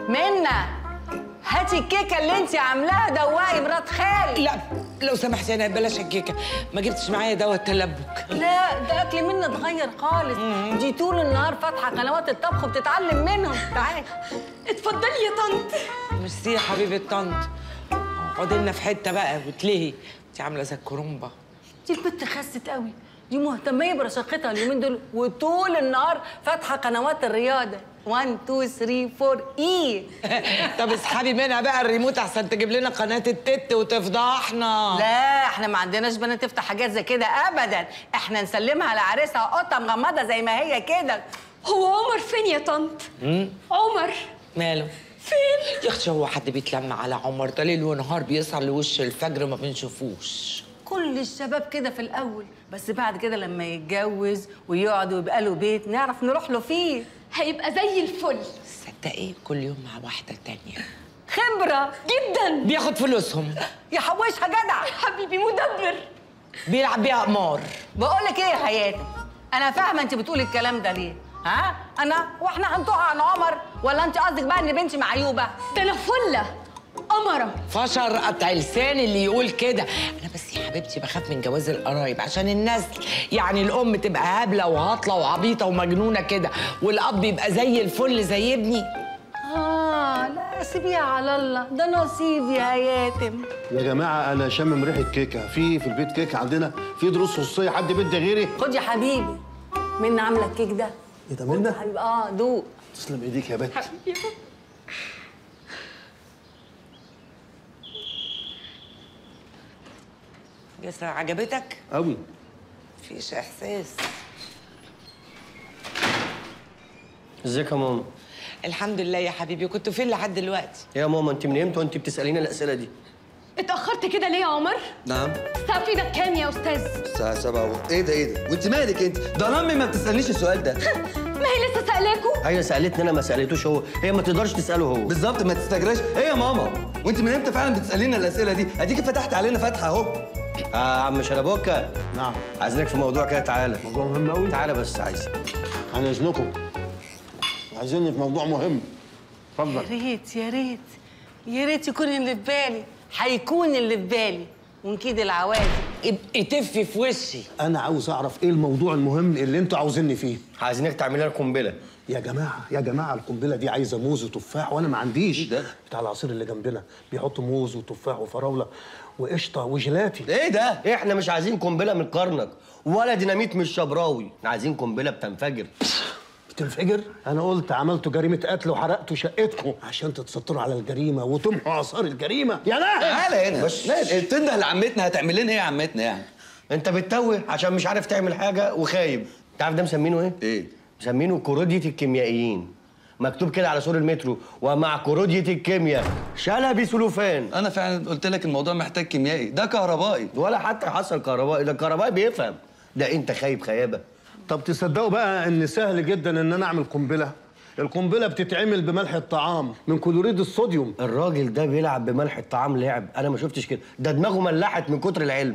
منى هاتي الكيكه اللي انت عاملاها دوقي مرات خالي لا لو سمحت انا بلاش الكيكه ما جبتش معايا دواء التلبك لا ده اكل منى اتغير خالص دي طول النهار فاتحه قنوات الطبخ وبتتعلم منهم تعالي اتفضلي يا طنط ميرسي يا حبيبه طنط اقعدي لنا في حته بقى وتلهي انت عامله زي الكرومبه دي البت خست قوي دي مهتميه برشاقتها اليومين دول وطول النهار فاتحه قنوات الرياضه 1 2 3 4 اي طب اسحبي منها بقى الريموت احسن تجيب لنا قناه التت وتفضحنا لا احنا ما عندناش بنات تفتح حاجات زي كده ابدا احنا نسلمها لعريسها قطه مغمضه زي ما هي كده هو عمر فين يا طنط عمر ماله فين يا اختي هو حد بيتلم على عمر ده ليل ونهار بيسهر لوش الفجر ما بنشوفوش كل الشباب كده في الاول بس بعد كده لما يتجوز ويقعد ويبقى له بيت نعرف نروح له فيه هيبقى زي الفل صدقي كل يوم مع واحده تانية خبره جدا بياخد فلوسهم يحوشها جدع حبيبي مدبر بيلعب بيها قمار بقول لك ايه يا حياتي انا فاهمه انت بتقولي الكلام ده ليه ها انا واحنا هنطوع عن عمر ولا انت قصدك بقى ان بنتي معيوبه ده انا فله قمره فشر قطع لسان اللي يقول كده انا بس يا حبيبتي بخاف من جواز القرايب عشان النسل يعني الام تبقى هبله وهاطله وعبيطه ومجنونه كده والاب يبقى زي الفل زي ابني اه لا سيبيها على الله ده نصيب يا ياتم يا جماعة أنا شامم ريحة كيكة، في في البيت كيكة عندنا، في دروس خصوصية حد بيدي غيري؟ خد يا حبيبي منى عامله الكيك ده إيه ده خد يا منى؟ حبيبي اه دوق تسلم إيديك يا بت. لسه عجبتك أوي. مفيش احساس ازيك يا ماما الحمد لله يا حبيبي كنت فين لحد دلوقتي يا ماما انت من امتى وانت بتسالينا الاسئله دي اتاخرت كده ليه يا عمر نعم الساعه في ايدك كام يا استاذ الساعة 7 و... ايه ده ايه ده؟ وانت مالك انت؟ ده انا امي ما بتسألنيش السؤال ده ما هي لسه سألاكوا هي سالتني انا ما سالتوش هو هي ما تقدرش تساله هو بالظبط ما تستجراش ايه يا ماما؟ وانت من امتى فعلا بتسألينا الأسئلة دي؟ اديكي فتحت علينا فتحة اهو آه يا عم شلبوكه نعم. عايزينك في موضوع كده تعالى موضوع مهم أوي. تعالى بس عايز عن إذنكم. عايزيني في موضوع مهم. يا اتفضل. ريت يا ريت يا ريت يكون اللي في بالي هيكون اللي في بالي ونكيد العوازل ابقي تفي في وشي أنا عاوز أعرف إيه الموضوع المهم اللي أنتوا عاوزيني فيه. عايزينك تعمل لنا قنبله يا جماعة يا جماعة القنبلة دي عايزة موز وتفاح وأنا ما عنديش. إيه ده؟ بتاع العصير اللي جنبنا بيحطوا موز وتفاح وفراولة وقشطة وجيلاتي. ايه ده؟ احنا مش عايزين قنبله من قرنك ولا ديناميت من الشبراوي احنا عايزين قنبله بتنفجر بتنفجر؟ أنا قلت عملتوا جريمة قتل وحرقتوا شقتكم عشان تتستروا على الجريمة وتمحوا آثار الجريمة. يا نهر! تعالى هنا بس تنده لعمتنا هتعمل لنا ايه يا عمتنا يعني؟ انت بتتوه عشان مش عارف تعمل حاجه وخايب انت عارف ده مسمينه ايه ايه؟ مسمينه كورودية الكيميائيين مكتوب كده على سور المترو ومع كورودية الكيمياء شلبي سلوفان انا فعلا قلت لك الموضوع محتاج كيميائي ده كهربائي ولا حتى حصل كهربائي ده الكهربائي بيفهم ده انت خايب خيابه طب تصدقوا بقى ان سهل جدا ان انا اعمل قنبله القنبله بتتعمل بملح الطعام من كلوريد الصوديوم الراجل ده بيلعب بملح الطعام لعب انا ما شفتش كده ده دماغه ملحت من كتر العلم